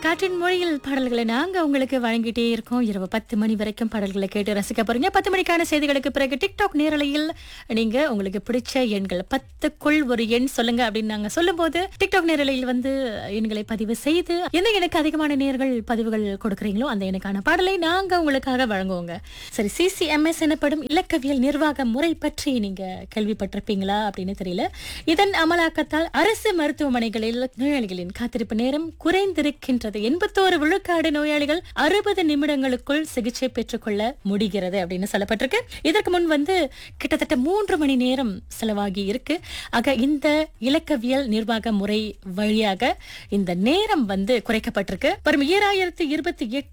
காற்றின் மொழியில் பாடல்களை நாங்க உங்களுக்கு வழங்கிட்டே இருக்கோம் இரவு பத்து மணி வரைக்கும் பாடல்களை கேட்டு ரசிக்க போறீங்க பத்து மணிக்கான செய்திகளுக்கு பிறகு டிக்டாக் நேரலையில் நீங்க உங்களுக்கு பிடிச்ச எண்கள் பத்துக்குள் ஒரு எண் சொல்லுங்க அப்படின்னு நாங்க சொல்லும்போது டிக்டாக் நேரலையில் வந்து எண்களை பதிவு செய்து எந்த எனக்கு அதிகமான நேர்கள் பதிவுகள் கொடுக்குறீங்களோ அந்த எனக்கான பாடலை நாங்க உங்களுக்காக வழங்குவோங்க சரி சிசிஎம்எஸ் எனப்படும் இலக்கவியல் நிர்வாக முறை பற்றி நீங்க கேள்விப்பட்டிருப்பீங்களா அப்படின்னு தெரியல இதன் அமலாக்கத்தால் அரசு மருத்துவமனைகளில் நோயாளிகளின் காத்திருப்பு நேரம் குறைந்திருக்கின்றது எண்பத்தோரு விழுக்காடு நோயாளிகள் அறுபது நிமிடங்களுக்குள் சிகிச்சை பெற்றுக்கொள்ள முடிகிறது அப்படின்னு சொல்லப்பட்டிருக்கு இதற்கு முன் வந்து கிட்டத்தட்ட மூன்று மணி நேரம் செலவாகி இருக்கு ஆக இந்த இலக்கவியல் நிர்வாக முறை வழியாக இந்த நேரம் வந்து குறைக்கப்பட்டிருக்கு வரும் ஈராயிரத்தி இருபத்தி எட்டு